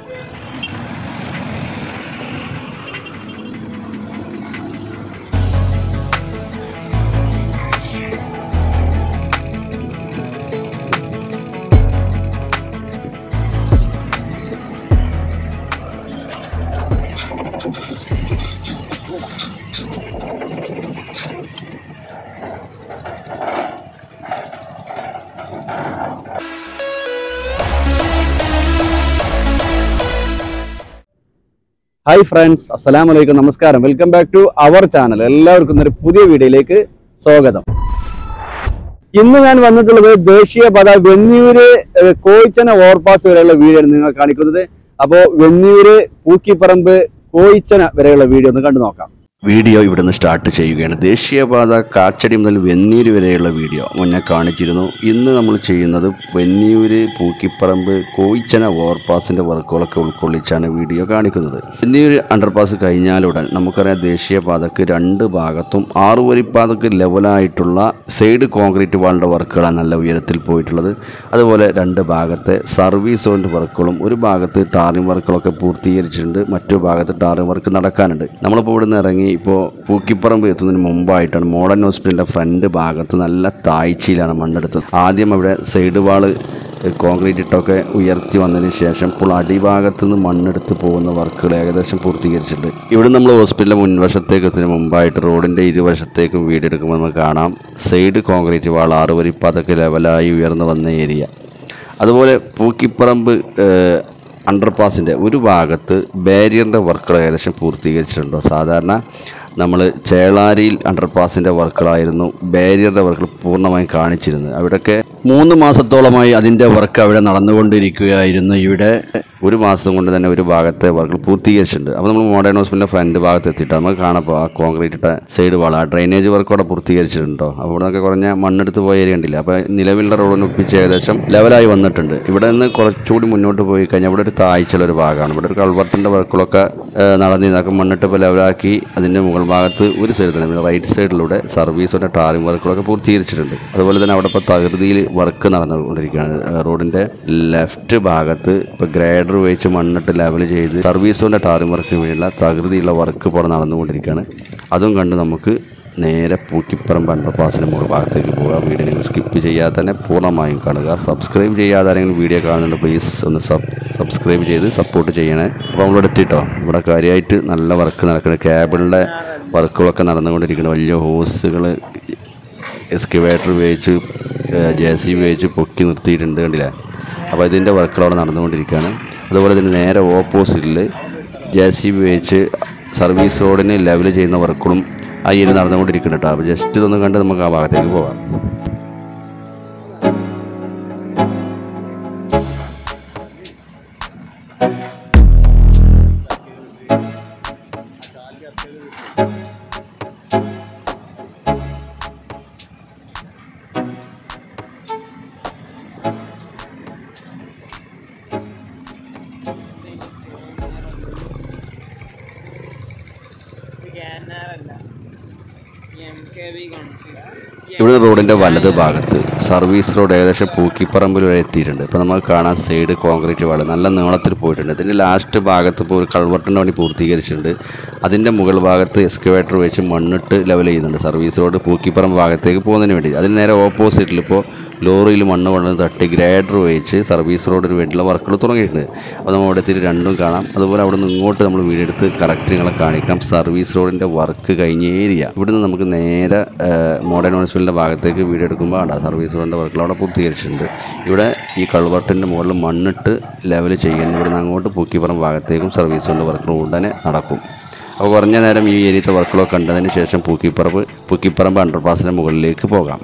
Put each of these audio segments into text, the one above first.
hi friends അസ്സലാമു അലൈക്കും നമസ്കാരം welcome back to our channel എല്ലാവർക്കും ഒരു പുതിയ വീഡിയോയിലേക്ക് സ്വാഗതം ഇന്ന് ഞാൻ വന്നിട്ടുള്ളത് ദേശീയപാത വെന്നിയൂര് ഏഹ്, കോയിച്ചന ഓവർപാസ് വരെയുള്ള വീഡിയോ ആണ് നിങ്ങൾ കാണിക്കുന്നത് അപ്പോൾ വെന്നിയൂര് പൂക്കിപ്പറമ്പ് കോയിച്ചന വരെയുള്ള വീഡിയോ ഒന്ന് കണ്ടു നോക്കാം വീഡിയോ ഇവിടുന്ന് സ്റ്റാർട്ട് ചെയ്യുകയാണ് ദേശീയപാത കാച്ചടി മുതൽ വെന്നീര് വരെയുള്ള വീഡിയോ മുന്നേ കാണിച്ചിരുന്നു ഇന്ന് നമ്മൾ ചെയ്യുന്നത് വെന്നീര് പൂക്കിപ്പറമ്പ് കോയിച്ചന ഓവർപാസിൻ്റെ വർക്കുകളൊക്കെ ഉൾക്കൊള്ളിച്ചാണ് വീഡിയോ കാണിക്കുന്നത് വെന്നീര് അണ്ടർപാസ് കഴിഞ്ഞാലുടൻ നമുക്കറിയാം ദേശീയപാതക്ക് രണ്ട് ഭാഗത്തും ആറുവരിപ്പാതക്ക് ലെവലായിട്ടുള്ള സൈഡ് കോൺക്രീറ്റ് വാളിൻ്റെ വർക്കുകളാണ് നല്ല ഉയരത്തിൽ പോയിട്ടുള്ളത് അതുപോലെ രണ്ട് ഭാഗത്തെ സർവീസ് സോണിൻ്റെ വർക്കുകളും ഒരു ഭാഗത്ത് ടാറിംഗ് വർക്കുകളൊക്കെ പൂർത്തീകരിച്ചിട്ടുണ്ട് മറ്റു ഭാഗത്ത് ടാറിംഗ് വർക്ക് നടക്കാനുണ്ട് നമ്മളിപ്പോൾ ഇവിടുന്ന് ഇറങ്ങി ഇപ്പോൾ പൂക്കിപ്പറമ്പ് എത്തുന്നതിന് മുമ്പായിട്ടാണ് മോഡേൺ ഹോസ്പിറ്റലിൻ്റെ ഫ്രണ്ട് ഭാഗത്ത് നല്ല താഴ്ചയിലാണ് മണ്ണെടുത്തത് ആദ്യം അവിടെ സൈഡ് വാള് കോൺക്രീറ്റ് ഇട്ടൊക്കെ ഉയർത്തി വന്നതിന് ശേഷം ഇപ്പോൾ അടിഭാഗത്ത് നിന്ന് മണ്ണെടുത്ത് പോകുന്ന വർക്കുകൾ ഏകദേശം പൂർത്തീകരിച്ചിട്ടുണ്ട് ഇവിടെ നമ്മൾ ഹോസ്പിറ്റലിൻ്റെ മുൻവശത്തേക്ക് എത്തുന്നതിന് മുമ്പായിട്ട് റോഡിൻ്റെ ഇരുവശത്തേക്കും വീടെടുക്കുമ്പോൾ നമുക്ക് കാണാം സൈഡ് കോൺക്രീറ്റ് വാൾ ആറ് വരിപ്പാതൊക്കെ ലെവലായി ഉയർന്നു വന്ന ഏരിയ അതുപോലെ പൂക്കിപ്പറമ്പ് ഏഹ്, അണ്ടർപാസിൻ്റെ ഒരു ഭാഗത്ത് ബാരിയറിൻ്റെ വർക്കുകൾ ഏകദേശം പൂർത്തീകരിച്ചിട്ടുണ്ടോ സാധാരണ നമ്മൾ ചേളാരിയിൽ അണ്ടർപാസിൻ്റെ വർക്കുകളായിരുന്നു ബാരിയറിൻ്റെ വർക്കുകൾ പൂർണ്ണമായും കാണിച്ചിരുന്നത് അവിടെയൊക്കെ മൂന്ന് മാസത്തോളമായി അതിൻ്റെ വർക്ക് അവിടെ നടന്നുകൊണ്ടിരിക്കുകയായിരുന്നു ഇവിടെ ഒരു മാസം കൊണ്ട് തന്നെ ഒരു ഭാഗത്തെ വർക്കുകൾ പൂർത്തീകരിച്ചിട്ടുണ്ട് അപ്പോൾ നമ്മൾ മോഡേൺ ഹോസ്പിറ്റലിൻ്റെ ഫ്രണ്ട് ഭാഗത്ത് എത്തിയിട്ട് നമുക്ക് കാണപ്പോൾ ആ കോൺക്രീറ്റ് ഇട്ട സൈഡ് വാൾ ആ ഡ്രൈനേജ് വർക്ക് അവിടെ പൂർത്തീകരിച്ചിട്ടുണ്ടോ അപ്പോൾ ഇവിടെ നിന്നൊക്കെ കുറഞ്ഞ മണ്ണെടുത്ത് പോയ ഏരിയ ഉണ്ടില്ല അപ്പോൾ നിലവിലുള്ള റോഡിന് ഒപ്പിച്ച് ഏകദേശം ലെവലായി വന്നിട്ടുണ്ട് ഇവിടെ നിന്ന് കുറച്ചുകൂടി മുന്നോട്ട് പോയി കഴിഞ്ഞാൽ ഇവിടെ ഒരു താഴ്ചയുള്ള ഒരു ഭാഗമാണ് ഇവിടെ ഒരു കൾവർട്ടിൻ്റെ വർക്കുകളൊക്കെ നടന്നിരുന്നു അതൊക്കെ മണ്ണിട്ട് ഇപ്പോൾ ലെവലാക്കി അതിൻ്റെ മുകൾ ഭാഗത്ത് ഒരു സൈഡിൽ തന്നെ പിന്നെ റൈറ്റ് സൈഡിലൂടെ സർവീസിൻ്റെ ടാറിംഗ് വർക്കുകളൊക്കെ പൂർത്തീകരിച്ചിട്ടുണ്ട് അതുപോലെ തന്നെ അവിടെ ഇപ്പോൾ തകൃതിയിൽ വർക്ക് നടന്നുകൊണ്ടിരിക്കുകയാണ് ഏഹ് റോഡിൻ്റെ ലെഫ്റ്റ് ഭാഗത്ത് ഇപ്പോൾ ഗ്രേഡർ ഉപയോഗിച്ച് മണ്ണിട്ട് ലെവൽ ചെയ്ത് സർവീസിൻ്റെ ടാറിംഗ് വർക്കിന് വേണ്ടിയുള്ള തകൃതിയുള്ള വർക്ക് ഇപ്പോൾ അവിടെ നടന്നുകൊണ്ടിരിക്കുകയാണ് അതും കണ്ട് നമുക്ക് നേരെ പൂക്കിപ്പറമ്പ് അണ്ടർപാസിന് മുകൾ ഭാഗത്തേക്ക് പോവുക വീഡിയോ നിങ്ങൾ സ്കിപ്പ് ചെയ്യാതെ തന്നെ പൂർണ്ണമായും കാണുക സബ്സ്ക്രൈബ് ചെയ്യാതെ ആരെങ്കിലും വീഡിയോ കാണുന്നുണ്ട് പ്ലീസ് ഒന്ന് സബ് സബ്സ്ക്രൈബ് ചെയ്ത് സപ്പോർട്ട് ചെയ്യണേ അപ്പോൾ നമ്മളിവിടെ എത്തിയിട്ടോ ഇവിടെ കാര്യമായിട്ട് നല്ല വർക്ക് നടക്കുന്നത് കേബിളിൻ്റെ വർക്കുകളൊക്കെ നടന്നുകൊണ്ടിരിക്കുന്നത് വലിയ ഹോസുകൾ എക്സ്കവേറ്റർ ഉപയോഗിച്ച് ജെ സി ഉപയോഗിച്ച് പൊക്കി നിർത്തിയിട്ടുണ്ട് കണ്ടില്ലേ അപ്പോൾ ഇതിൻ്റെ വർക്കുകൾ അവിടെ നടന്നുകൊണ്ടിരിക്കുകയാണ് അതുപോലെ തന്നെ നേരെ ഓപ്പോസിറ്റിൽ ജെ സി ഉപയോഗിച്ച് സർവീസ് റോഡിന് ലെവൽ ചെയ്യുന്ന വർക്കുകളും ആ ഏരിയ നടന്നുകൊണ്ടിരിക്കുന്നുണ്ട് കേട്ടോ അപ്പോൾ ജസ്റ്റ് ഇതൊന്ന് കണ്ട് നമുക്ക് ആ ഭാഗത്തേക്ക് പോകാം ഇവിടെ റോഡിൻ്റെ വലത് ഭാഗത്ത് സർവീസ് റോഡ് ഏകദേശം പൂക്കിപ്പറമ്പിൽ വരെ എത്തിയിട്ടുണ്ട് ഇപ്പോൾ നമുക്ക് കാണാൻ സൈഡ് കോൺക്രീറ്റ് വാള് നല്ല നീളത്തിൽ പോയിട്ടുണ്ട് ഇതിൻ്റെ ലാസ്റ്റ് ഭാഗത്ത് ഇപ്പോൾ ഒരു കൾവർട്ടിൻ്റെ പണി പൂർത്തീകരിച്ചിട്ടുണ്ട് അതിൻ്റെ മുകൾ ഭാഗത്ത് എക്സ്കവേറ്റർ വെച്ച് മണ്ണിട്ട് ലെവൽ ചെയ്യുന്നുണ്ട് സർവീസ് റോഡ് പൂക്കിപ്പറമ്പ് ഭാഗത്തേക്ക് പോകുന്നതിന് വേണ്ടി അതിന് നേരെ ഓപ്പോസിറ്റിൽ ഇപ്പോൾ ലോറിയിൽ മണ്ണ് കൊണ്ടുവന്ന് തട്ടി ഗ്രേഡർ ഉപയോഗിച്ച് സർവീസ് റോഡിന് വേണ്ടിയുള്ള വർക്കുകൾ തുടങ്ങിയിട്ടുണ്ട് അപ്പോൾ നമ്മൾ അവിടെ എത്തിയിട്ട് രണ്ടും കാണാം അതുപോലെ അവിടെ നിന്ന് ഇങ്ങോട്ട് നമ്മൾ വീടെടുത്ത് കറക്റ്റ് നിങ്ങളെ കാണിക്കാം സർവീസ് റോഡിൻ്റെ വർക്ക് കഴിഞ്ഞ ഏരിയ ഇവിടുന്ന് നമുക്ക് നേരെ മോഡേൺ ഹോസ്പിറ്റലിൻ്റെ ഭാഗത്തേക്ക് വീടെടുക്കുമ്പോൾ ആണ് സർവീസ് റോഡിൻ്റെ വർക്കുകൾ അവിടെ പൂർത്തീകരിച്ചിട്ടുണ്ട് ഇവിടെ ഈ കൾവർട്ടിൻ്റെ മുകളിൽ മണ്ണിട്ട് ലെവൽ ചെയ്യുന്നു ഇവിടുന്ന് അങ്ങോട്ട് പൂക്കിപ്പുറം ഭാഗത്തേക്കും സർവീസ് റോഡിൻ്റെ വർക്കുകൾ ഉടനെ നടക്കും അപ്പോൾ കുറഞ്ഞ നേരം ഈ ഏരിയത്തെ വർക്കുകളൊക്കെ കണ്ടതിന് ശേഷം പൂക്കിപ്പറമ്പ് പൂക്കിപ്പറമ്പ് അണ്ടർപാസിൻ്റെ മുകളിലേക്ക് പോകാം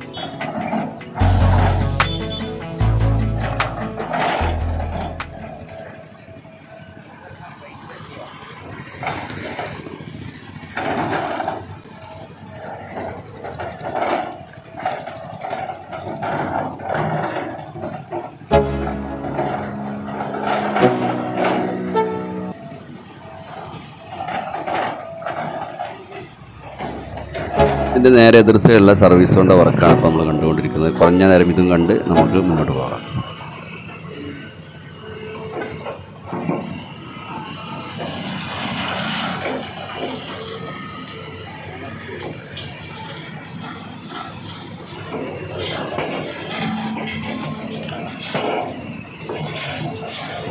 ഇതിൻ്റെ നേരെ എതിർ സൈഡിലുള്ള സർവീസ് കൊണ്ട് വർക്കാണ് ഇപ്പോൾ നമ്മൾ കണ്ടുകൊണ്ടിരിക്കുന്നത് കുറഞ്ഞ നേരം ഇതും കണ്ട് നമുക്ക് മുന്നോട്ട് പോകാം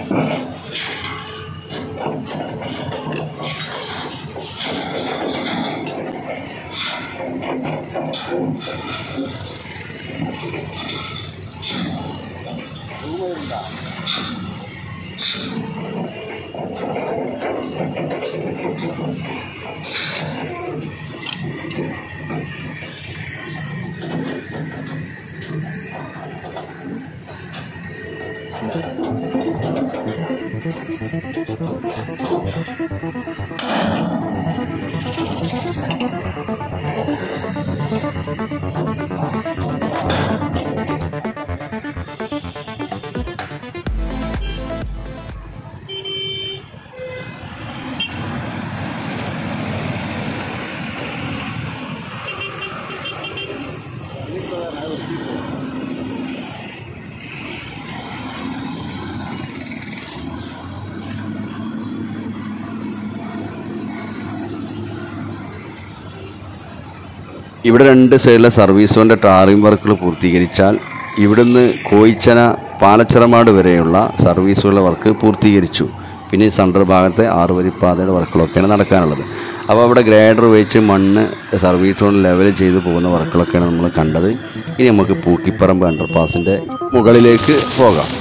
ഇവിടെ രണ്ട് സൈഡിലെ സർവീസ് റോഡിൻ്റെ ടാറിംഗ് വർക്കുകൾ പൂർത്തീകരിച്ചാൽ ഇവിടുന്ന് കോയിച്ചന പാലച്ചിറമാട് വരെയുള്ള സർവീസുകളുടെ വർക്ക് പൂർത്തീകരിച്ചു പിന്നെ ഈ സെൻട്രൽ ഭാഗത്തെ ആറുവരിപ്പാതയുടെ വർക്കുകളൊക്കെയാണ് നടക്കാനുള്ളത് അപ്പോൾ അവിടെ ഗ്രേഡർ വെച്ച് മണ്ണ് സർവീസ് റോഡ് ലെവൽ ചെയ്ത് പോകുന്ന വർക്കുകളൊക്കെയാണ് നമ്മൾ കണ്ടത് ഇനി നമുക്ക് പൂക്കിപ്പറമ്പ് അണ്ടർപാസിൻ്റെ മുകളിലേക്ക് പോകാം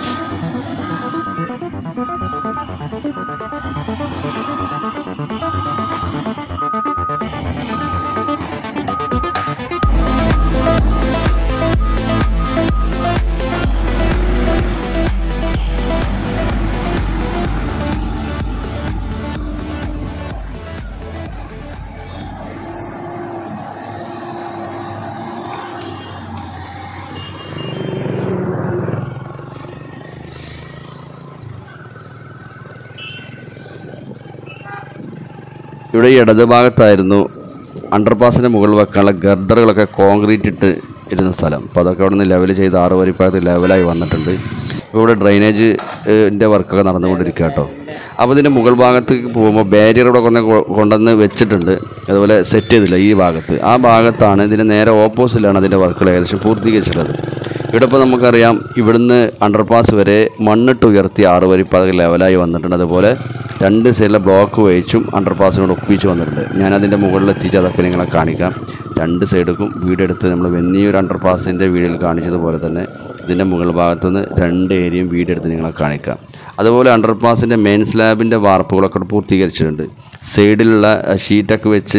ഇവിടെ ഈ ഇടത് ഭാഗത്തായിരുന്നു അണ്ടർപാസിൻ്റെ മുകളിൽ വെക്കാനുള്ള ഗർഡറുകളൊക്കെ കോൺക്രീറ്റ് ഇട്ട് ഇരുന്ന സ്ഥലം അപ്പോൾ അതൊക്കെ അവിടെ നിന്ന് ലെവൽ ചെയ്ത് ആറ് വരിപ്പാകത്ത് ലെവലായി വന്നിട്ടുണ്ട് ഇപ്പോൾ ഇവിടെ ഡ്രൈനേജ് ൻ്റെ വർക്കൊക്കെ നടന്നുകൊണ്ടിരിക്കുക കേട്ടോ അപ്പോൾ ഇതിൻ്റെ മുകൾ ഭാഗത്തേക്ക് പോകുമ്പോൾ ബാരിയർ ഇവിടെ കൊണ്ടു കൊണ്ടുവന്ന് വെച്ചിട്ടുണ്ട് അതുപോലെ സെറ്റ് ചെയ്തില്ല ഈ ഭാഗത്ത് ആ ഭാഗത്താണ് ഇതിൻ്റെ നേരെ ഓപ്പോസിറ്റിലാണ് അതിൻ്റെ വർക്കുകൾ ഏകദേശം പൂർത്തീകരിച്ചിട്ടുള്ളത് ഇവിടെ ഇപ്പോൾ നമുക്കറിയാം ഇവിടുന്ന് അണ്ടർപാസ് വരെ മണ്ണിട്ട് ഉയർത്തി ആറ് വരിപ്പാത ലെവലായി വന്നിട്ടുണ്ട് അതുപോലെ രണ്ട് സൈഡിലെ ബ്ലോക്ക് വഹിച്ചും അണ്ടർപാസിനോട് ഒപ്പിച്ച് വന്നിട്ടുണ്ട് ഞാൻ അതിൻ്റെ മുകളിൽ എത്തിയിട്ട് അതൊക്കെ നിങ്ങളെ കാണിക്കാം രണ്ട് സൈഡിലും വീടെടുത്ത് നമ്മൾ വെന്നിയൂർ അണ്ടർപാസിൻ്റെ വീഡിയോയിൽ കാണിച്ചതുപോലെ തന്നെ ഇതിൻ്റെ മുകൾ ഭാഗത്തുനിന്ന് രണ്ട് ഏരിയയും വീടെടുത്ത് നിങ്ങളെ കാണിക്കാം അതുപോലെ അണ്ടർപാസിൻ്റെ മെയിൻ സ്ലാബിൻ്റെ വാർപ്പുകളൊക്കെ ഇവിടെ പൂർത്തീകരിച്ചിട്ടുണ്ട് സൈഡിലുള്ള ഷീറ്റൊക്കെ വെച്ച്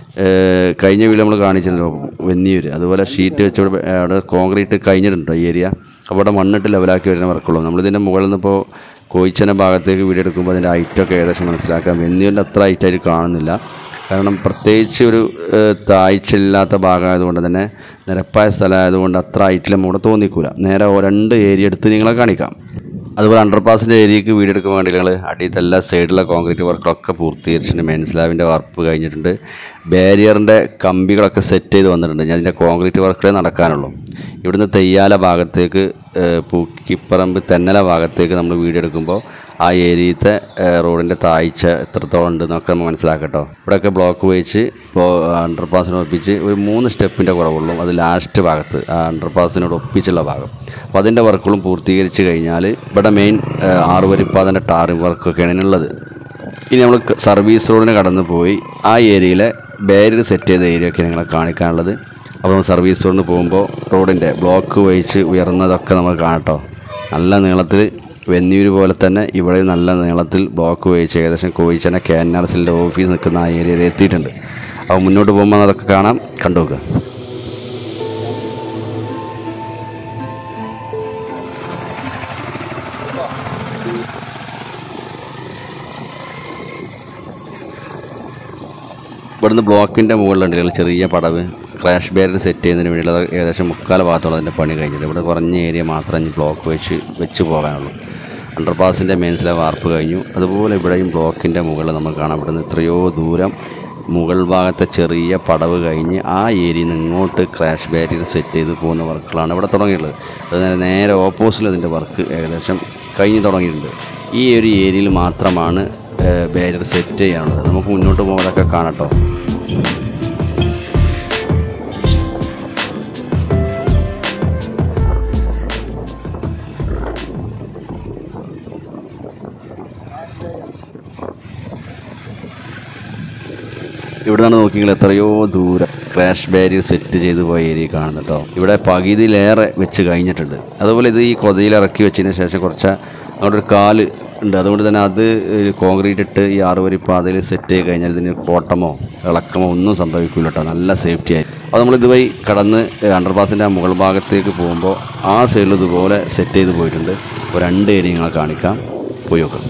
ഏഹ് കഴിഞ്ഞ വീട് നമ്മൾ കാണിച്ചിരുന്നു വെന്നിയൂർ അതുപോലെ ഷീറ്റ് വെച്ച് ഇവിടെ അവിടെ കോൺക്രീറ്റ് കഴിഞ്ഞിട്ടുണ്ട് ഈ ഏരിയ അപ്പോൾ അവിടെ മണ്ണിട്ട് ലെവലാക്കി വരുന്ന വർക്കുള്ളൂ നമ്മളിതിൻ്റെ മുകളിൽ നിന്ന് ഇപ്പോൾ കോയിച്ചന ഭാഗത്തേക്ക് വീഡിയോ എടുക്കുമ്പോൾ അതിൻ്റെ ഹൈറ്റൊക്കെ ഏകദേശം മനസ്സിലാക്കാം വെന്നിയൂരിൻ്റെ അത്ര ഹൈറ്റായിട്ട് കാണുന്നില്ല കാരണം പ്രത്യേകിച്ച് ഒരു ഏഹ് താഴ്ചയില്ലാത്ത ഭാഗമായതുകൊണ്ട് തന്നെ നിരപ്പായ സ്ഥലമായതുകൊണ്ട് അത്ര ഹൈറ്റിൽ നമ്മുടെ തോന്നിക്കൂല നേരെ ഓ- രണ്ട് ഏരിയ എടുത്ത് നിങ്ങളെ കാണിക്കാം അതുപോലെ അണ്ടർപാസിൻ്റെ ഏരിയക്ക് വീടെടുക്കാൻ വേണ്ടി ഞങ്ങൾ അടിയത്തെ എല്ലാ സൈഡിലെ കോൺക്രീറ്റ് വർക്കുകളൊക്കെ പൂർത്തീകരിച്ചിട്ടുണ്ട് മെയിൻ സ്ലാബിൻ്റെ വർക്ക് കഴിഞ്ഞിട്ടുണ്ട് ബാരിയറിൻ്റെ കമ്പികളൊക്കെ സെറ്റ് ചെയ്ത് വന്നിട്ടുണ്ട് ഞാൻ അതിൻ്റെ കോൺക്രീറ്റ് വർക്കുകളേ നടക്കാനുള്ളൂ ഇവിടുന്ന് തെയ്യാല ഭാഗത്തേക്ക് ഏഹ്, പൂക്കിപ്പറമ്പ് തെന്നല ഭാഗത്തേക്ക് നമ്മൾ വീടെടുക്കുമ്പോൾ ആ ഏരിയത്തെ റോഡിൻ്റെ താഴ്ച എത്രത്തോളം ഉണ്ട് എന്നൊക്കെ നമ്മൾ മനസ്സിലാക്കട്ടോ ഇവിടെയൊക്കെ ബ്ലോക്ക് വെച്ച് ഇപ്പോൾ അണ്ടർപാസിനോട് ഒപ്പിച്ച് ഒരു മൂന്ന് സ്റ്റെപ്പിൻ്റെ കുറവുള്ളൂ അത് ലാസ്റ്റ് ഭാഗത്ത് ആ അണ്ടർപാസിനോട് ഒപ്പിച്ചുള്ള ഭാഗം അപ്പോൾ അതിൻ്റെ വർക്കുകളും പൂർത്തീകരിച്ച് കഴിഞ്ഞാൽ ഇവിടെ മെയിൻ ആറുവരിപ്പാതിൻ്റെ ടാറിംഗ് വർക്കൊക്കെയാണ് ഉള്ളത് ഇനി നമ്മൾ ക- സർവീസ് റോഡിന് കടന്നു പോയി ആ ഏരിയയിലെ ബാരിയർ സെറ്റ് ചെയ്ത ഏരിയ ഒക്കെ നിങ്ങളെ കാണിക്കാനുള്ളത് അപ്പോൾ നമ്മൾ സർവീസ് റോഡിന് പോകുമ്പോൾ റോഡിൻ്റെ ബ്ലോക്ക് വഹിച്ച് ഉയർന്നതൊക്കെ നമ്മൾ കാണട്ടോ നല്ല നീളത്തിൽ വെന്നിയൂർ പോലെ തന്നെ ഇവിടെ നല്ല നീളത്തിൽ ബ്ലോക്ക് വഹിച്ച് ഏകദേശം കോയിച്ചന കെ എൻ ആർ എസിൻ്റെ ഓഫീസ് നിൽക്കുന്ന ആ ഏരിയയിൽ എത്തിയിട്ടുണ്ട് അപ്പോൾ മുന്നോട്ട് പോകുമ്പോൾ അതൊക്കെ കാണാം കണ്ടു നോക്കുക ഇവിടുന്ന് ബ്ലോക്കിൻ്റെ മുകളിലുണ്ട് ചെറിയ പടവ് ക്രാഷ് ബാരിയർ സെറ്റ് ചെയ്യുന്നതിന് വേണ്ടിയുള്ള ഏകദേശം മുക്കാല ഭാഗത്തോളം അതിൻ്റെ പണി കഴിഞ്ഞിട്ട് ഇവിടെ കുറഞ്ഞ ഏരിയ മാത്രമേ ഇനി ബ്ലോക്ക് വെച്ച് വെച്ച് പോകാനുള്ളൂ അണ്ടർപാസിൻ്റെ മെയിൻസിലെ വാർപ്പ് കഴിഞ്ഞു അതുപോലെ ഇവിടെയും ബ്ലോക്കിൻ്റെ മുകളിൽ നമ്മൾ കാണാം ഇവിടുന്ന് എത്രയോ ദൂരം മുകൾ ഭാഗത്തെ ചെറിയ പടവ് കഴിഞ്ഞ് ആ ഏരിയയിൽ നിന്ന് ഇങ്ങോട്ട് ക്രാഷ് ബാരിയർ സെറ്റ് ചെയ്ത് പോകുന്ന വർക്കുകളാണ് ഇവിടെ തുടങ്ങിയിട്ടുള്ളത് അത് നേരെ നേരെ ഓപ്പോസിറ്റ് അതിൻ്റെ വർക്ക് ഏകദേശം കഴിഞ്ഞ് തുടങ്ങിയിട്ടുണ്ട് ഈ ഒരു ഏരിയയിൽ മാത്രമാണ് ബാരിയർ സെറ്റ് ചെയ്യാനുള്ളത് നമുക്ക് മുന്നോട്ട് പോകുമ്പോൾ അതൊക്കെ കാണട്ടോ ഇവിടെ നിന്ന് നോക്കിയെങ്കിൽ എത്രയോ ദൂരം ക്രാഷ് ബാരിയർ സെറ്റ് ചെയ്ത് പോയ ഏരിയ കാണുന്നു കേട്ടോ ഇവിടെ പകുതിയിലേറെ വെച്ച് കഴിഞ്ഞിട്ടുണ്ട് അതുപോലെ ഇത് ഈ കൊതയിൽ ഇറക്കി വെച്ചതിന് ശേഷം കുറച്ച് അവിടെ ഒരു കാല് ഉണ്ട് അതുകൊണ്ട് തന്നെ അത് കോൺക്രീറ്റ് ഇട്ട് ഈ ആറുവരി പാതയിൽ സെറ്റ് ചെയ്ത് കഴിഞ്ഞാൽ ഇതിന് കോട്ടമോ ഇളക്കമോ ഒന്നും സംഭവിക്കില്ല കേട്ടോ നല്ല സേഫ്റ്റി ആയി അപ്പോൾ നമ്മൾ ഇതുവഴി കടന്ന് അണ്ടർപാസിൻ്റെ മുകൾ ഭാഗത്തേക്ക് പോകുമ്പോൾ ആ സൈഡിൽ ഇതുപോലെ സെറ്റ് ചെയ്ത് പോയിട്ടുണ്ട് അപ്പോൾ രണ്ട് ഏരിയ നിങ്ങളെ കാണിക്കാം പോയി നോക്കാം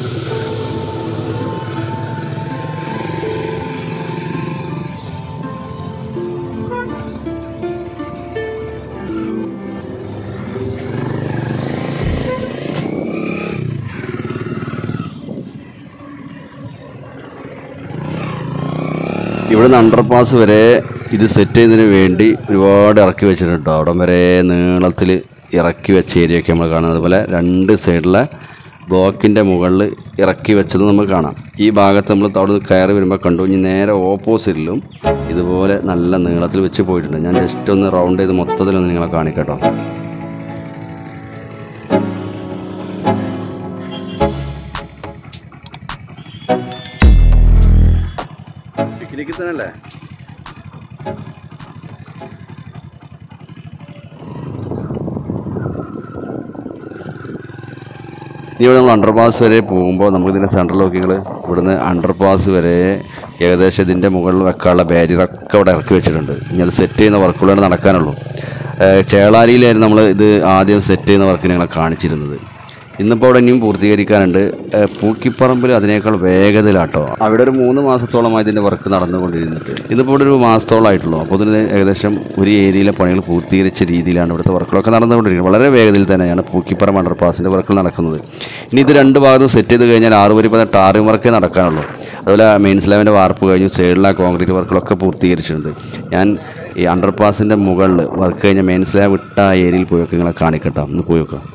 ഇവിടെ നിന്ന് അണ്ടർപാസ് വരെ ഇത് സെറ്റ് ചെയ്യുന്നതിന് വേണ്ടി ഒരുപാട് ഇറക്കി വെച്ചിട്ടുണ്ട് കേട്ടോ അവിടം വരെ നീളത്തിൽ ഇറക്കി വെച്ച ഏരിയ ഒക്കെ നമ്മൾ കാണുന്നത് അതുപോലെ രണ്ട് സൈഡിലെ ബ്ലോക്കിൻ്റെ മുകളിൽ ഇറക്കി വെച്ചത് നമുക്ക് കാണാം ഈ ഭാഗത്ത് നമ്മൾ അവിടെ നിന്ന് കയറി വരുമ്പോൾ കണ്ടു ഇനി നേരെ ഓപ്പോസിറ്റിലും ഇതുപോലെ നല്ല നീളത്തിൽ വെച്ച് പോയിട്ടുണ്ട് ഞാൻ ജസ്റ്റ് ഒന്ന് റൗണ്ട് ചെയ്ത് മൊത്തത്തിലൊന്ന് നിങ്ങളെ കാണിക്കട്ടോ പിക്നിക്കിൽ തന്നെയല്ലേ ഇനി ഇവിടെ നമ്മൾ അണ്ടർപാസ് വരെ പോകുമ്പോൾ നമുക്ക് ഇതിൻ്റെ സെൻട്രൽ നോക്കിങ്ങൾ ഇവിടുന്ന് അണ്ടർപാസ് വരെ ഏകദേശം ഇതിൻ്റെ മുകളിൽ വെക്കാനുള്ള ബാരിയറൊക്കെ അവിടെ ഇറക്കി വെച്ചിട്ടുണ്ട് ഇനി അത് സെറ്റ് ചെയ്യുന്ന വർക്കുകളാണ് നടക്കാനുള്ളൂ ഏഹ് ചേളാരിയിലായിരുന്നു നമ്മൾ ഇത് ആദ്യം സെറ്റ് ചെയ്യുന്ന വർക്ക് ഞങ്ങളെ കാണിച്ചിരുന്നത് ഇന്നിപ്പോൾ അവിടെ ഇനിയും പൂർത്തീകരിക്കാനുണ്ട് ഏഹ് പൂക്കിപ്പറമ്പിൽ അതിനേക്കാൾ വേഗതയിലാട്ടോ അവിടെ ഒരു മൂന്ന് മാസത്തോളമായി ഇതിൻ്റെ വർക്ക് നടന്നുകൊണ്ടിരുന്നിട്ട് ഇതിപ്പോൾ ഇവിടെ ഒരു മാസത്തോളമായിട്ടുള്ളൂ അപ്പോൾ ഇതിന് ഏകദേശം ഒരു ഏരിയയിലെ പണികൾ പൂർത്തീകരിച്ച രീതിയിലാണ് ഇവിടുത്തെ വർക്കുകളൊക്കെ നടന്നുകൊണ്ടിരിക്കുന്നത് വളരെ വേഗതയിൽ തന്നെയാണ് പൂക്കിപ്പറമ്പ് അണ്ടർപാസിൻ്റെ വർക്കുകൾ നടക്കുന്നത് ഇനി ഇത് രണ്ട് ഭാഗത്തും സെറ്റ് ചെയ്ത് കഴിഞ്ഞാൽ ആറ് വരി പതിനെട്ട് ടാറിംഗ് വർക്കേ നടക്കാനുള്ളൂ അതുപോലെ മെയിൻ സ്ലാബിൻ്റെ വാർപ്പ് കഴിഞ്ഞു സൈഡിലെ കോൺക്രീറ്റ് വർക്കുകളൊക്കെ പൂർത്തീകരിച്ചിട്ടുണ്ട് ഞാൻ ഈ അണ്ടർപാസിൻ്റെ മുകളിൽ വർക്ക് കഴിഞ്ഞ മെയിൻ സ്ലാബ് വിട്ട ആ ഏരിയയിൽ പോയൊക്കെ നിങ്ങളെ കാണിക്കട്ടോ ഒന്ന് പോയി നോക്കാം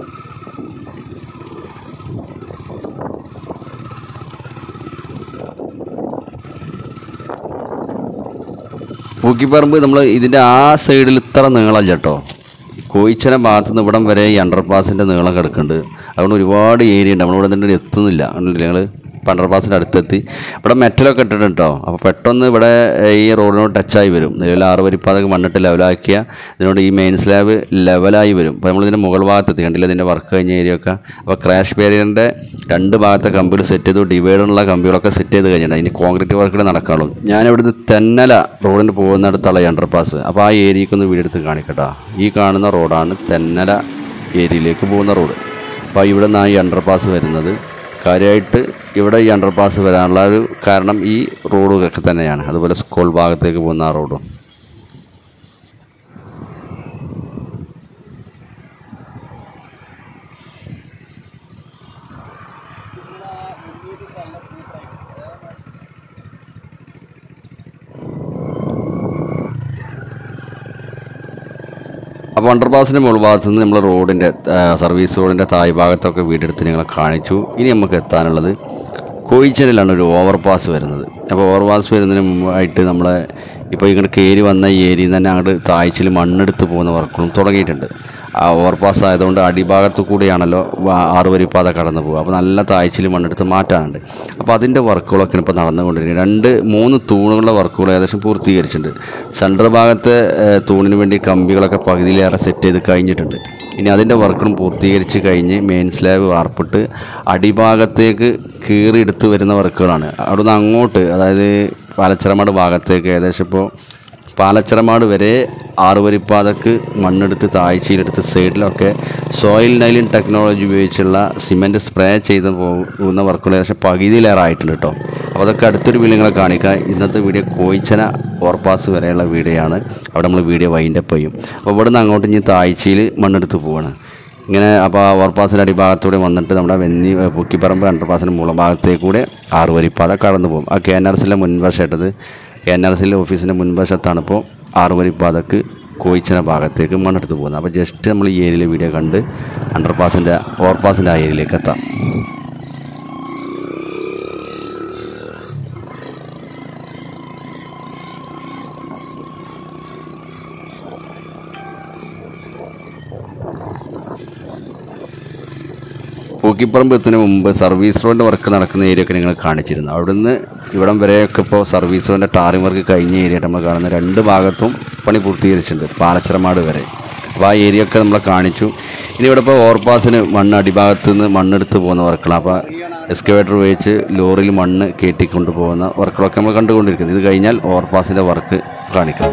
പൂക്കിപ്പറമ്പ് നമ്മൾ ഇതിൻ്റെ ആ സൈഡിൽ ഇത്ര നീളമല്ല കേട്ടോ കോയിച്ചന ഭാഗത്ത് നിന്ന് ഇവിടം വരെ ഈ അണ്ടർപാസിൻ്റെ നീളം കിടക്കുന്നുണ്ട് അതുകൊണ്ട് ഒരുപാട് ഏരിയ ഉണ്ട് നമ്മളിവിടെ നിന്ന് എത്തുന്നില്ല കണ്ടില്ലേ ഞങ്ങൾ ഇപ്പം അണ്ടർപാസിൻ്റെ അടുത്തെത്തി ഇവിടെ മെറ്റലൊക്കെ ഇട്ടിട്ടുണ്ട് കേട്ടോ അപ്പോൾ പെട്ടെന്ന് ഇവിടെ ഏഹ്, ഈ റോഡിനോട് ടച്ചായി വരും നിലവിൽ ആറ് വരിപ്പാതൊക്കെ മണ്ണിട്ട് ലെവലാക്കിയ ഇതിനോട് ഈ മെയിൻ സ്ലാബ് ലെവലായി വരും അപ്പോൾ നമ്മളിതിൻ്റെ മുകൾ ഭാഗത്തെത്തി കണ്ടില്ല ഇതിൻ്റെ വർക്ക് കഴിഞ്ഞ ഏരിയ ഒക്കെ അപ്പോൾ ക്രാഷ് ബാരിയറിൻ്റെ രണ്ട് ഭാഗത്തെ കമ്പികൾ സെറ്റ് ചെയ്തു ഡിവൈഡറുള്ള കമ്പികളൊക്കെ സെറ്റ് ചെയ്ത് കഴിഞ്ഞിട്ടുണ്ട് ഇനി കോൺക്രീറ്റ് വർക്കുകൾ നടക്കാനുള്ളൂ ഞാനിവിടുന്ന് തെന്നല റോഡിന് പോകുന്നിടത്തുള്ള അണ്ടർപാസ് അപ്പോൾ ആ ഏരിയക്ക് ഒന്ന് വീടെടുത്ത് കാണിക്കട്ടോ ഈ കാണുന്ന റോഡാണ് തെന്നല ഏരിയയിലേക്ക് പോകുന്ന റോഡ് അപ്പോൾ ഇവിടെ നിന്നാണ് ഈ അണ്ടർപാസ് വരുന്നത് കാര്യമായിട്ട് ഇവിടെ ഈ അണ്ടർപാസ് വരാനുള്ള ഒരു കാരണം ഈ റോഡുകളൊക്കെ തന്നെയാണ് അതുപോലെ സ്കൂൾ ഭാഗത്തേക്ക് പോകുന്ന ആ റോഡും അപ്പോൾ അണ്ടർപാസിൻ്റെ മുകൾ ഭാഗത്ത് നിന്ന് നമ്മൾ റോഡിൻ്റെ സർവീസ് റോഡിൻ്റെ തായ് ഭാഗത്തൊക്കെ വീടെടുത്ത് നിങ്ങളെ കാണിച്ചു ഇനി നമുക്ക് എത്താനുള്ളത് കോയിച്ചനിലാണ് ഒരു ഓവർപാസ് വരുന്നത് അപ്പോൾ ഓവർപാസ് വരുന്നതിന് മുമ്പായിട്ട് നമ്മളെ ഇപ്പോൾ ഇങ്ങനെ കയറി വന്ന ഈ ഏരിയയിൽ തന്നെ അങ്ങോട്ട് താഴ്ചയിൽ മണ്ണെടുത്ത് പോകുന്ന വർക്കുകളും തുടങ്ങിയിട്ടുണ്ട് ആ ഓവർപാസ് ആയതുകൊണ്ട് അടിഭാഗത്തു കൂടിയാണല്ലോ വാ- ആറുവരിപ്പാത കടന്നു പോകുക അപ്പോൾ നല്ല താഴ്ചയിൽ മണ്ണെടുത്ത് മാറ്റാനുണ്ട് അപ്പോൾ അതിൻ്റെ വർക്കുകളൊക്കെ ഇപ്പോൾ നടന്നുകൊണ്ടിരിക്കുന്നത് രണ്ട് മൂന്ന് തൂണുകളുടെ വർക്കുകൾ ഏകദേശം പൂർത്തീകരിച്ചിട്ടുണ്ട് സെൻറ്റർ ഭാഗത്തെ ഏഹ്, തൂണിന് വേണ്ടി കമ്പികളൊക്കെ പകുതിയിലേറെ സെറ്റ് ചെയ്ത് കഴിഞ്ഞിട്ടുണ്ട് ഇനി അതിൻ്റെ വർക്കുകളും പൂർത്തീകരിച്ച് കഴിഞ്ഞ് മെയിൻ സ്ലാബ് വാർപ്പിട്ട് അടിഭാഗത്തേക്ക് കീറിയെടുത്ത് വരുന്ന വർക്കുകളാണ് അവിടുന്ന് അങ്ങോട്ട് അതായത് പാലച്ചിറമാട് ഭാഗത്തേക്ക് ഏകദേശം ഇപ്പോൾ പാലച്ചിറമാട് വരെ ആറുവരിപ്പാതക്ക് മണ്ണെടുത്ത് താഴ്ചയിലെടുത്ത് സൈഡിലൊക്കെ സോയിൽ നൈലിൻ ടെക്നോളജി ഉപയോഗിച്ചുള്ള സിമെൻറ്റ് സ്പ്രേ ചെയ്ത് പോകുന്ന വർക്കുകൾ ഏകദേശം പകുതിയിലേറെ ആയിട്ടുണ്ട് കേട്ടോ അപ്പോൾ അതൊക്കെ അടുത്തൊരു വീഡിയോ കാണിക്കാം ഇന്നത്തെ വീഡിയോ കോയിച്ചന ഓർപ്പാസ് വരെയുള്ള വീഡിയോ ആണ് അവിടെ നമ്മൾ വീഡിയോ വൈൻഡപ്പ് ചെയ്യും അപ്പോൾ ഇവിടെ നിന്ന് അങ്ങോട്ട് ഇനി താഴ്ചയിൽ മണ്ണെടുത്ത് പോവാണ് ഇങ്ങനെ അപ്പോൾ ആ ഓവർപാസിൻ്റെ അടിഭാഗത്തൂടെ വന്നിട്ട് നമ്മുടെ വെന്നി പൊക്കിപ്പറമ്പ് അണ്ടർപാസിൻ്റെ മുകൾ ഭാഗത്തേക്ക് കൂടെ ആറ് വരിപ്പാത കടന്നു പോകും ആ കെ എൻ ആർ സിയിലെ മുൻവശമായിട്ടത് കെ എൻ ആർ സിയിലെ ഓഫീസിൻ്റെ മുൻവശത്താണ് ഇപ്പോൾ ആറ് വരിപ്പാതക്ക് കോയിച്ചന ഭാഗത്തേക്ക് മണ്ണെടുത്ത് പോകുന്നത് അപ്പോൾ ജസ്റ്റ് നമ്മൾ ഈ ഏരിയയിലെ വീഡിയോ കണ്ട് അണ്ടർപാസിൻ്റെ ഓവർപാസിൻ്റെ ആ ഏരിയയിലേക്ക് എത്താം പൂക്കിപ്പറമ്പ് എത്തുന്നതിന് മുമ്പ് സർവീസ് റോഡിൻ്റെ വർക്ക് നടക്കുന്ന ഏരിയ ഒക്കെ നിങ്ങൾ കാണിച്ചിരുന്നു അവിടുന്ന് ഇവിടം വരെയൊക്കെ ഇപ്പോൾ സർവീസ് റോഡിൻ്റെ ടാറിംഗ് വർക്ക് കഴിഞ്ഞ ഏരിയ നമ്മൾ കാണുന്ന രണ്ട് ഭാഗത്തും പണി പൂർത്തീകരിച്ചിട്ടുണ്ട് പാലച്ചിറമാട് വരെ അപ്പോൾ ആ ഏരിയ ഒക്കെ നമ്മളെ കാണിച്ചു ഇനി ഇവിടെ ഇപ്പോൾ ഓവർപാസിന് മണ്ണ് അടിഭാഗത്ത് നിന്ന് മണ്ണെടുത്ത് പോകുന്ന വർക്കുകളാണ് അപ്പോൾ എക്സ്കവേറ്റർ ഉപയോഗിച്ച് ലോറിയിൽ മണ്ണ് കയറ്റിക്കൊണ്ട് പോകുന്ന വർക്കുകളൊക്കെ നമ്മൾ കണ്ടുകൊണ്ടിരിക്കുന്നത് ഇത് കഴിഞ്ഞാൽ ഓവർപാസിൻ്റെ വർക്ക് കാണിക്കാം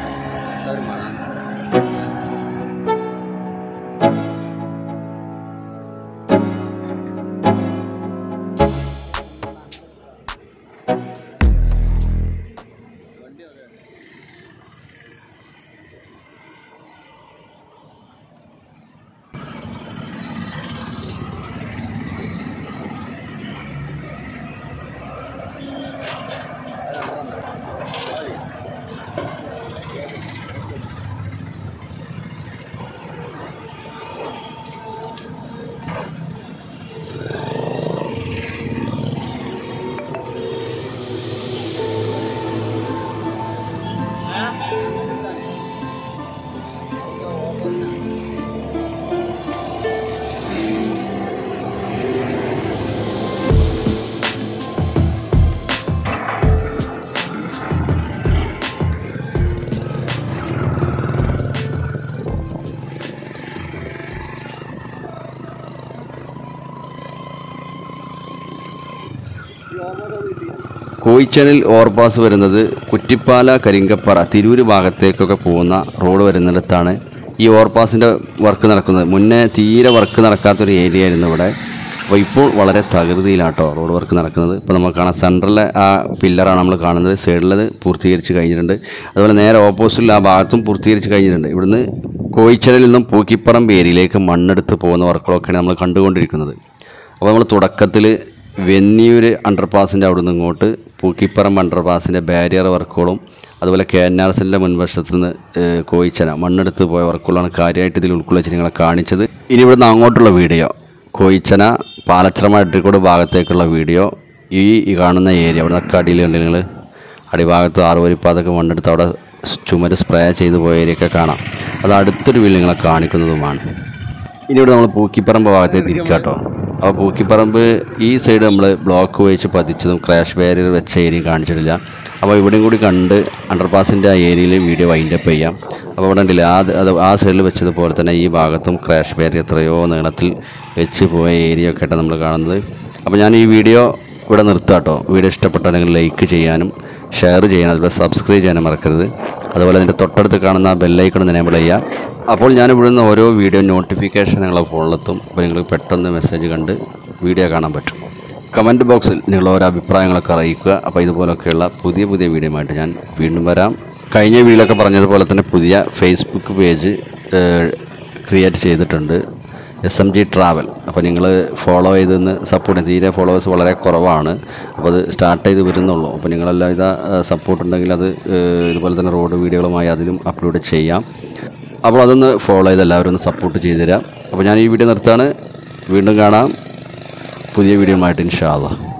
കോയിച്ചനിൽ ഓവർപാസ് വരുന്നത് കുറ്റിപ്പാല കരിങ്കപ്പാറ തിരൂര് ഭാഗത്തേക്കൊക്കെ പോകുന്ന റോഡ് വരുന്നിടത്താണ് ഈ ഓവർപാസിൻ്റെ വർക്ക് നടക്കുന്നത് മുന്നേ തീരെ വർക്ക് നടക്കാത്തൊരു ഏരിയ ആയിരുന്നു ഇവിടെ അപ്പോൾ ഇപ്പോൾ വളരെ തകൃതിയിലാട്ടോ റോഡ് വർക്ക് നടക്കുന്നത് ഇപ്പോൾ നമുക്ക് കാണാം സെൻട്രലിലെ ആ പില്ലറാണ് നമ്മൾ കാണുന്നത് സൈഡിലത് പൂർത്തീകരിച്ച് കഴിഞ്ഞിട്ടുണ്ട് അതുപോലെ നേരെ ഓപ്പോസിറ്റിൽ ആ ഭാഗത്തും പൂർത്തീകരിച്ച് കഴിഞ്ഞിട്ടുണ്ട് ഇവിടുന്ന് കോയിച്ചനിൽ നിന്നും പൂക്കിപ്പറമ്പ് ഏരിയയിലേക്ക് മണ്ണെടുത്ത് പോകുന്ന വർക്കുകളൊക്കെയാണ് നമ്മൾ കണ്ടുകൊണ്ടിരിക്കുന്നത് അപ്പോൾ നമ്മൾ തുടക്കത്തിൽ വെന്നിയൂർ അണ്ടർപാസിൻ്റെ അവിടെ നിന്ന് ഇങ്ങോട്ട് പൂക്കിപ്പറമ്പ് അണ്ടർപാസിൻ്റെ ബാരിയർ വർക്കുകളും അതുപോലെ കെ എൻ ആർ എസിൻ്റെ മുൻവശത്ത് നിന്ന് ഏഹ്, കോയിച്ചന മണ്ണെടുത്ത് പോയ വർക്കുകളാണ് കാര്യമായിട്ട് ഇതിൽ ഉൾക്കൊള്ളിച്ച് നിങ്ങളെ കാണിച്ചത് ഇനി ഇവിടുന്ന് അങ്ങോട്ടുള്ള വീഡിയോ കോയിച്ചന പാലച്ചിറമ ഇട്ടിക്കോട് ഭാഗത്തേക്കുള്ള വീഡിയോ ഈ ഈ കാണുന്ന ഏരിയ അവിടെ നിന്നൊക്കെ അടിയിലുണ്ട് നിങ്ങൾ അടിഭാഗത്ത് ആറുവരിപ്പാതൊക്കെ മണ്ണെടുത്ത് അവിടെ ചുമര് സ്പ്രേ ചെയ്ത് പോയ ഏരിയയൊക്കെ കാണാം അത് അടുത്തൊരു വീട് നിങ്ങളെ കാണിക്കുന്നതുമാണ് ഇനി ഇവിടെ നമ്മൾ പൂക്കിപ്പറമ്പ് ഭാഗത്തേക്ക് തിരിക്കുക കേട്ടോ അപ്പോൾ പൂക്കിപ്പറമ്പ് ഈ സൈഡ് നമ്മൾ ബ്ലോക്ക് വെച്ച് പതിച്ചതും ക്രാഷ് ബാരിയർ വെച്ച ഏരിയ കാണിച്ചിട്ടില്ല അപ്പോൾ ഇവിടെയും കൂടി കണ്ട് അണ്ടർപാസിൻ്റെ ആ ഏരിയയിൽ വീഡിയോ വൈൻഡപ്പ് ചെയ്യാം അപ്പോൾ ഇവിടെ ഉണ്ടല്ലേ ആ അത് ആ സൈഡിൽ വെച്ചതുപോലെ തന്നെ ഈ ഭാഗത്തും ക്രാഷ് ബാരിയർ എത്രയോ നീളത്തിൽ വെച്ച് പോയ ഏരിയ ഒക്കെ ആയിട്ട് നമ്മൾ കാണുന്നത് അപ്പോൾ ഞാൻ ഈ വീഡിയോ ഇവിടെ നിർത്താം കേട്ടോ വീഡിയോ ഇഷ്ടപ്പെട്ടാൽ നിങ്ങൾ ലൈക്ക് ചെയ്യാനും ഷെയർ ചെയ്യാനും അതുപോലെ സബ്സ്ക്രൈബ് ചെയ്യാനും മറക്കരുത് അതുപോലെ അതിൻ്റെ തൊട്ടടുത്ത് കാണുന്ന ആ ബെല്ലൈക്കൺ എനേബിൾ ചെയ്യുക അപ്പോൾ ഞാൻ ഇവിടുന്ന് ഓരോ വീഡിയോ നോട്ടിഫിക്കേഷൻ നിങ്ങളെ ഫോണിലെത്തും അപ്പോൾ നിങ്ങൾ പെട്ടെന്ന് മെസ്സേജ് കണ്ട് വീഡിയോ കാണാൻ പറ്റും കമൻറ്റ് ബോക്സിൽ നിങ്ങൾ ഓരോ അഭിപ്രായങ്ങളൊക്കെ അറിയിക്കുക അപ്പോൾ ഇതുപോലൊക്കെയുള്ള പുതിയ പുതിയ വീഡിയോയുമായിട്ട് ഞാൻ വീണ്ടും വരാം കഴിഞ്ഞ വീഡിയോയിലൊക്കെ പറഞ്ഞതുപോലെ തന്നെ പുതിയ ഫേസ്ബുക്ക് പേജ് ക്രിയേറ്റ് ചെയ്തിട്ടുണ്ട് എസ് എം ജി ട്രാവൽ അപ്പോൾ നിങ്ങൾ ഫോളോ ചെയ്തെന്ന് സപ്പോർട്ട് തീരെ ഫോളോവേഴ്സ് വളരെ കുറവാണ് അപ്പോൾ അത് സ്റ്റാർട്ട് ചെയ്ത് വരുന്നുള്ളൂ അപ്പോൾ നിങ്ങളെല്ലാം ഇതാ സപ്പോർട്ട് ഉണ്ടെങ്കിൽ അത് ഏഹ്, ഇതുപോലെ തന്നെ റോഡ് വീഡിയോകളുമായി അതിലും അപ്ലോഡ് ചെയ്യാം അപ്പോൾ അതൊന്ന് ഫോളോ ചെയ്ത് എല്ലാവരും ഒന്ന് സപ്പോർട്ട് ചെയ്തു തരാം അപ്പോൾ ഞാൻ ഈ വീഡിയോ നിർത്താണ് വീണ്ടും കാണാം പുതിയ വീഡിയോ ആയിട്ട് ഇൻഷാ അള്ളാ